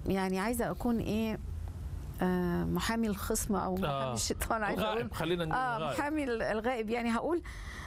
يعني عايزه اكون ايه آه محامي الخصم او محامي آه. الشيطان عايزه اقول الغائب خلينا نقول اه الغائب. محامي الغائب يعني هقول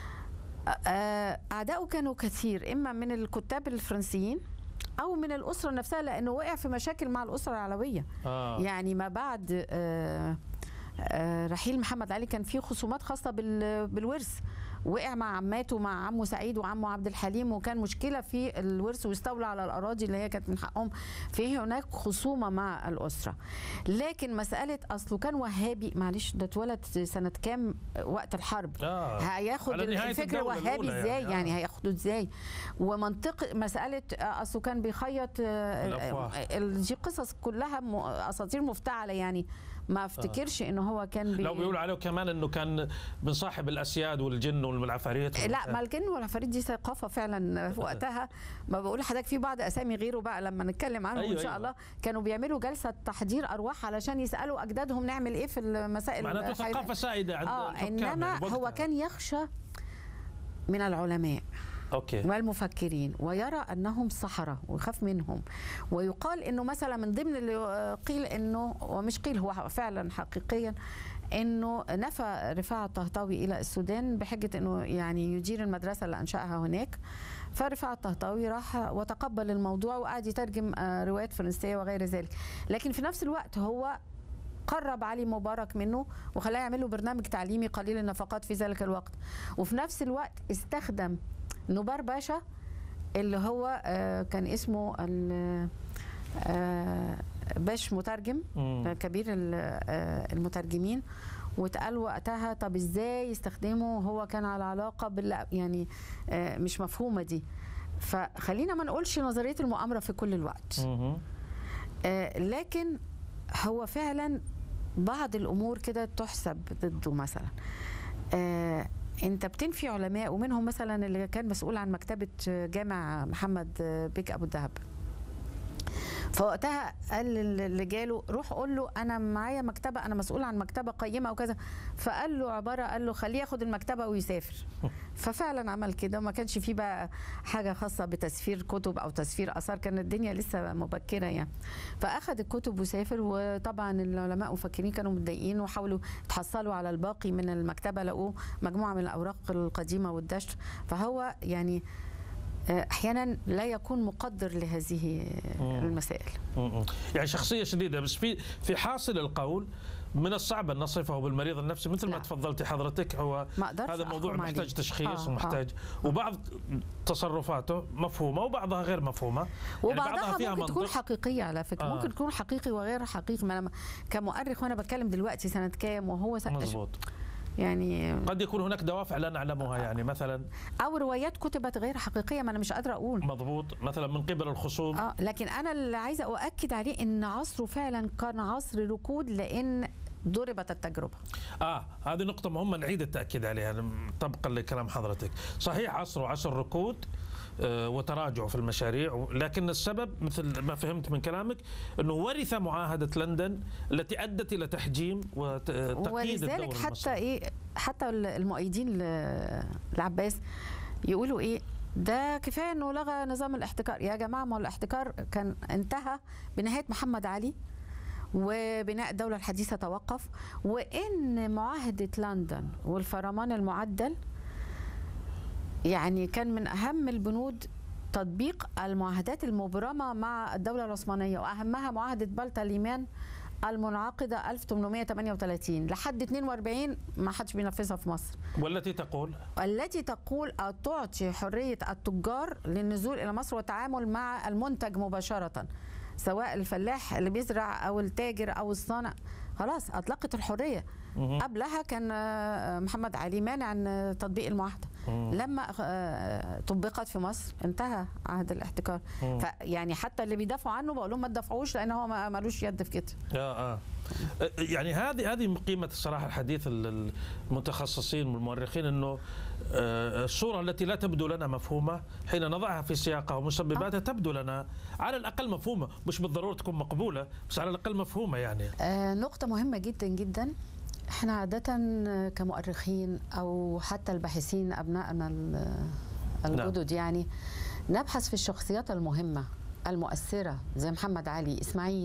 آه، اعدائه كانوا كثير اما من الكتاب الفرنسيين او من الاسره نفسها لانه وقع في مشاكل مع الاسره العلويه آه. يعني ما بعد آه، آه، رحيل محمد علي كان في خصومات خاصه بال- بالورث وقع مع عماته مع عمه سعيد وعمه عبد الحليم وكان مشكله في الورث واستولى على الاراضي اللي هي كانت من حقهم في هناك خصومه مع الاسره لكن مساله اصله كان وهابي معلش ده اتولد سنه كام وقت الحرب آه. هياخد على نهاية الفكر الدولة وهابي الأولى ازاي يعني. يعني, هياخده ازاي ومنطق مساله آه، اصله كان بيخيط آه، الأفواه. آه، دي قصص كلها م- اساطير مفتعله يعني ما افتكرش ان هو كان بي... لو بيقولوا عليه كمان انه كان من صاحب الاسياد والجن والعفاريت لا ما الجن والعفاريت دي ثقافه فعلا في وقتها ما بقول لحضرتك في بعض اسامي غيره بقى لما نتكلم عنهم أيوة، ان شاء أيوة. الله كانوا بيعملوا جلسه تحضير ارواح علشان يسالوا اجدادهم نعمل ايه في المسائل معناته الحيوية. ثقافه سائده عند اه الحكام انما يعني هو بوقتها. كان يخشى من العلماء اوكي والمفكرين ويرى انهم سحره ويخاف منهم ويقال انه مثلا من ضمن اللي قيل انه ومش قيل هو فعلا حقيقيا انه نفى رفاعه الطهطاوي الى السودان بحجه انه يعني يدير المدرسه اللي انشاها هناك فرفاعه الطهطاوي راح وتقبل الموضوع وقعد يترجم آه، روايات فرنسيه وغير ذلك لكن في نفس الوقت هو قرب علي مبارك منه وخلاه يعمل له برنامج تعليمي قليل النفقات في ذلك الوقت وفي نفس الوقت استخدم نبار باشا اللي هو آه، كان اسمه ال- آه، باش مترجم مم. كبير ال- آه، المترجمين واتقال وقتها طب ازاي يستخدمه هو كان على علاقه بال يعني آه، مش مفهومه دي فخلينا ما نقولش نظريه المؤامره في كل الوقت مهم. آه، لكن هو فعلا بعض الامور كده تحسب ضده مثلا آه، انت بتنفي علماء ومنهم مثلا اللي كان مسؤول عن مكتبه جامع محمد بيك ابو الدهب فوقتها قال اللي جاله روح قول له انا معايا مكتبه انا مسؤول عن مكتبه قيمه وكذا فقال له عباره قال له خليه ياخد المكتبه ويسافر ففعلا عمل كده وما كانش فيه بقى حاجه خاصه بتسفير كتب او تسفير اثار كانت الدنيا لسه مبكره يعني فاخذ الكتب وسافر وطبعا العلماء والمفكرين كانوا متضايقين وحاولوا يتحصلوا على الباقي من المكتبه لقوه مجموعه من الاوراق القديمه والدشر فهو يعني آه، احيانا لا يكون مقدر لهذه المسائل مم. يعني شخصيه شديده بس في في حاصل القول من الصعب ان نصفه بالمريض النفسي مثل ما لا. تفضلتي حضرتك هو ما أقدرش هذا موضوع أحكم محتاج عليه. تشخيص آه، ومحتاج وبعض تصرفاته مفهومه وبعضها غير مفهومه يعني وبعضها فيها ممكن تكون منطق. حقيقيه على فكره آه. آه. ممكن تكون حقيقي وغير حقيقي ما انا كمؤرخ وانا بتكلم دلوقتي سنه كام وهو سنة مضبوط يعني قد يكون هناك دوافع لا نعلمها يعني مثلا او روايات كتبت غير حقيقيه ما انا مش قادره اقول مضبوط مثلا من قبل الخصوم اه لكن انا اللي عايزه اؤكد عليه ان عصره فعلا كان عصر ركود لان ضربت التجربه اه هذه نقطة مهمة نعيد التأكيد عليها طبقا لكلام حضرتك صحيح عصر عصر ركود آه، وتراجع في المشاريع لكن السبب مثل ما فهمت من كلامك انه ورث معاهده لندن التي ادت الى تحجيم وتقييد ولذلك الدور حتى المصري. ايه حتى المؤيدين ل- لعباس يقولوا ايه ده كفايه انه لغى نظام الاحتكار يا جماعه ما هو الاحتكار كان انتهى بنهايه محمد علي وبناء الدولة الحديثة توقف وإن معاهدة لندن والفرمان المعدل يعني كان من أهم البنود تطبيق المعاهدات المبرمة مع الدولة العثمانية وأهمها معاهدة بلطة ليمان المنعقدة 1838 لحد 42 ما حدش بينفذها في مصر والتي تقول التي تقول أو تعطي حرية التجار للنزول إلى مصر والتعامل مع المنتج مباشرة سواء الفلاح اللي بيزرع أو التاجر أو الصانع خلاص أطلقت الحرية مهم. قبلها كان آه، محمد علي مانع عن آه، تطبيق المعاهدة لما آه، طبقت في مصر انتهى عهد الاحتكار فيعني حتى اللي بيدافعوا عنه بقول لهم ما تدافعوش لان هو ما- ملوش يد في كده آه آه. يعني هذه هذه قيمة الصراحة الحديث ال- المتخصصين والمؤرخين انه آه، الصورة التي لا تبدو لنا مفهومة حين نضعها في سياقها ومسبباتها تبدو لنا على الأقل مفهومة مش بالضرورة تكون مقبولة بس على الأقل مفهومة يعني آه، نقطة مهمة جدا جدا احنا عادة آه، كمؤرخين او حتى الباحثين ابنائنا ال- الجدد يعني نبحث في الشخصيات المهمة المؤثرة زي محمد علي اسماعيل